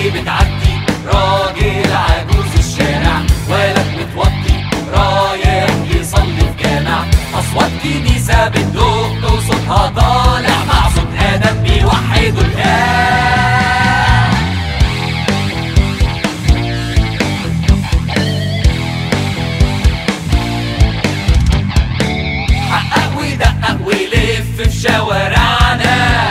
ايه بتعدي راجل عجوز الشارع ولد متوطي رايح يصلي في جامع اصوات كنيسة بتدق وصوتها طالع مع صوت ادم بيوحدوا الاله حقق ودقق ولف في شوارعنا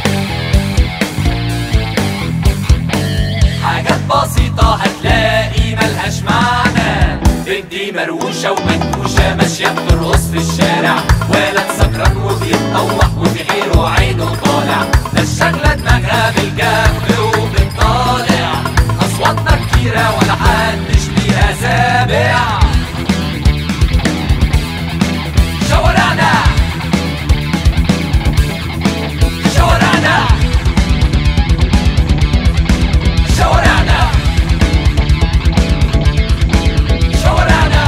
حاجات بسيطة هتلاقي ملهاش معنى بنتي مروشة ومنكوشة ماشية بترقص في الشارع ولد سكران وبيتطوح وفي حيره عينه طالع ناس شغلة دماغها بالجنب وبتطالع أصواتنا كتيرة ولا حدش ليها سابع شوارعنا شوارعنا شوارعنا شوارعنا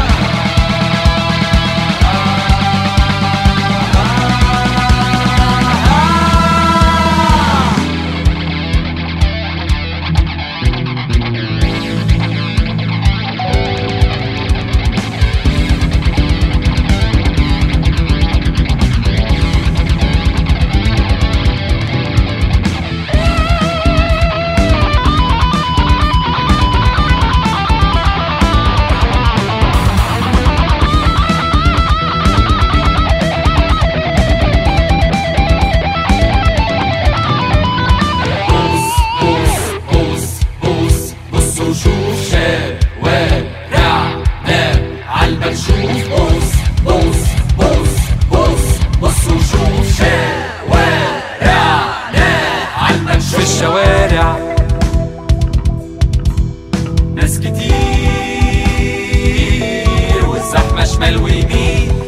بص بص بص بص بص وشوف شوارعنا عالمكشوف بص بص بص بص بص وشوف شوارعنا عالمكشوف في الشوارع ناس كتير والزحمة شمال ويمين